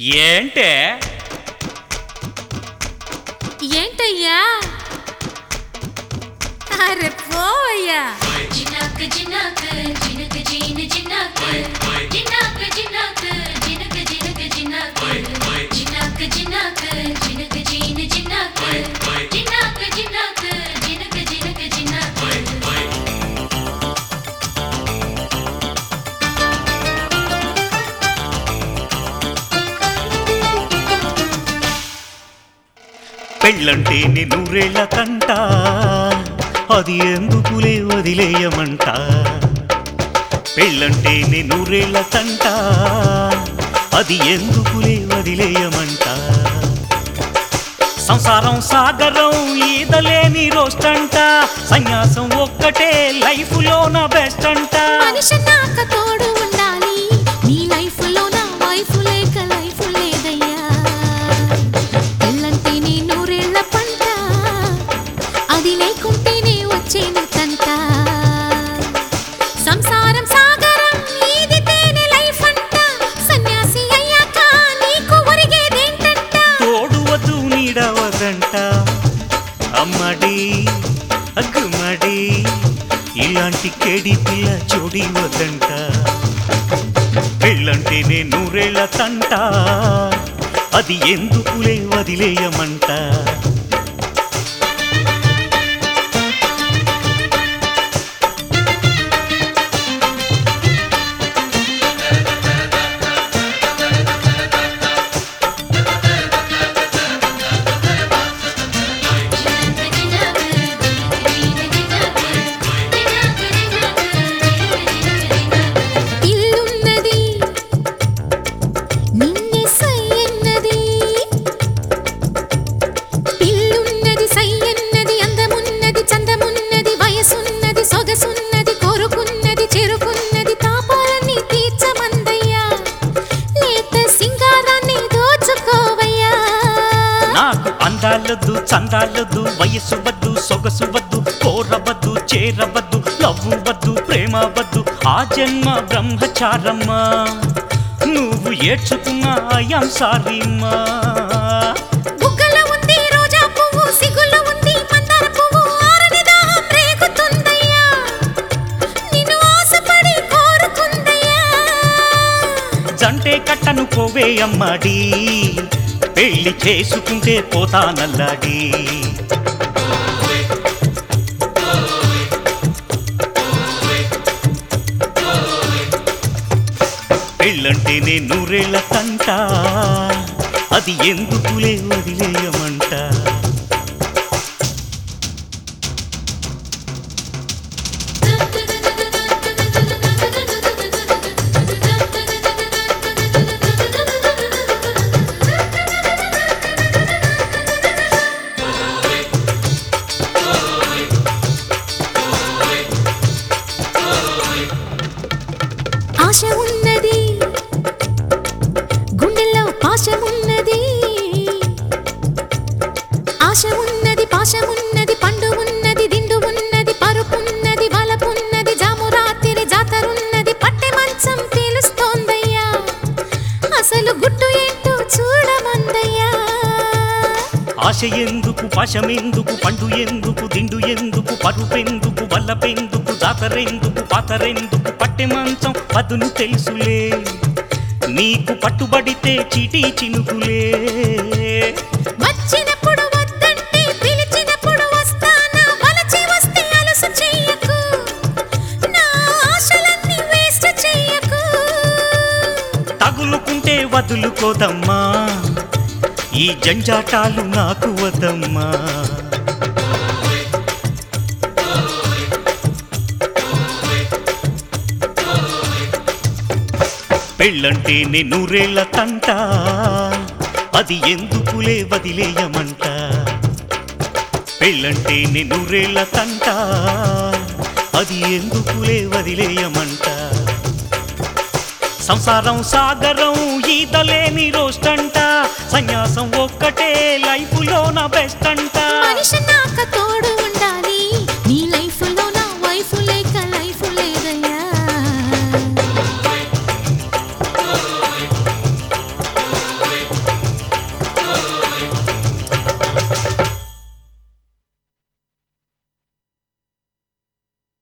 ఏంటే ఏంటయ్యా అరే పోవయ్యా జినాక్ జినాక్ జినక్ జీన జినాక్ జినాక్ జినాక్ జినక్ జినక్ జినాక్ జినాక్ జినాక్ జినక్ జీన జినాక్ జినాక్ జినాక్ జినక్ జినక్ జినాక్ పెళ్ళంటే నూరేళ్ల కంట అది ఎందుకులే వదిలేయమంట పెళ్ళంటే నూరేళ్ల కంట అది ఎందుకులే వదిలేయమంట సంసారం సాగరం ఈదలేని రోస్టంట సన్యాసం ఒక్కటే లైఫ్ లోన బెస్ట్ అంట మనిషి నాక తోడు ఉండాలి నీ లైఫ్ లో నా వైఫ్ లేక లైఫ్ లేదయ్యా పెళ్ళంటే నీ నూరేళ్ల పంట అది లేకుంటేనే వచ్చేను తంట సంసారం సాగరం ఈదితేనే లైఫ్ అంట సన్యాసి అయ్యాక నీకు ఒరిగేదేంటంట తోడు వద్దు నీడవదంట అమ్మడి అగ్గుమడి ఇలాంటి కేడి పిల్ల చోడి వదంట పెళ్ళంటేనే నూరేళ్ల తంట అది ఎందుకులే వదిలేయమంట జినాక్ జినాక్ జినక్ జినాక్ జినాక్ జినాక్ జినక్ జినాక్ ఇల్లున్నది నిన్నే సయ్యన్నది పిల్లున్నది సయ్యన్నది అందమున్నది చందమున్నది వయసున్నది సొగసున్నది కోరుకున్నది చెరుకున్నది తాపాలన్నీ తీర్చమందయ్యా లేత సింగారాన్ని దోచుకోవయ్యా నాకు అందాలొద్దు చందాలొద్దు వయసు వద్దు సొగసు వద్దు కోరవద్దు చేరవద్దు లవ్వు వద్దు ప్రేమ వద్దు ఆ జన్మ బ్రహ్మచారమ్మా నువ్వు ఏడ్చుకున్నా అయ్యాం సారీమ్మా బుగ్గల ఉంది రోజా పువ్వు సిగుల ఉంది మందార పువ్వు ఆరని దాహం రేగుతుందయ్యా నిన్ను ఆశపడి కోరుకుందయ్యా జంటే కట్టను పోవే అమ్మాడి పెళ్లి చేసుకుంటే పోతానల్లాడి పెళ్ళంటేనే నూరేళ్ల కంట అది ఎందుకులే వదిలేయమంట ఆశ ఉన్నది గుండెల్లో పాశమున్నది ఆశ ఉన్నది పాశమున్నది పండు ఉన్నది దిండు ఉన్నది పరుపున్నది వలపున్నది జాము రాత్రి జాతరున్నది పట్టె మంచం తెలుస్తోందయ్యా అసలు గుట్టు ఏంటో చూడమందయ్యా ఆశ ఎందుకు పాశమెందుకు పండు ఎందుకు దిండు ఎందుకు పరుపెందుకు వల్లపెందుకు జాతరెందుకు పాతరెందుకు పట్టె మంచం పదును తెలుసులే నీకు పట్టుబడితే చీటీ చినుకులే వచ్చినప్పుడు వద్దంటే పిలిచినప్పుడు వస్తానా వలచి వస్తే అలసు చెయ్యకు నా ఆశలన్నీ వేస్ట్ చెయ్యకు తగులుకుంటే వదులుకోదమ్మా ఈ జంజాటాలు నాకు వదమ్మా పెళ్ళంటే నూరేళ్ల తంట అది ఎందుకులే వదిలేయమంట పెళ్ళంటే నూరేళ్ల తంట అది ఎందుకులే వదిలేయమంట సంసారం సాగరం ఈదలేని రోస్టంట సన్యాసం ఒక్కటే లైఫ్ లోన బెస్ట్ అంట మనిషి నాక తోడు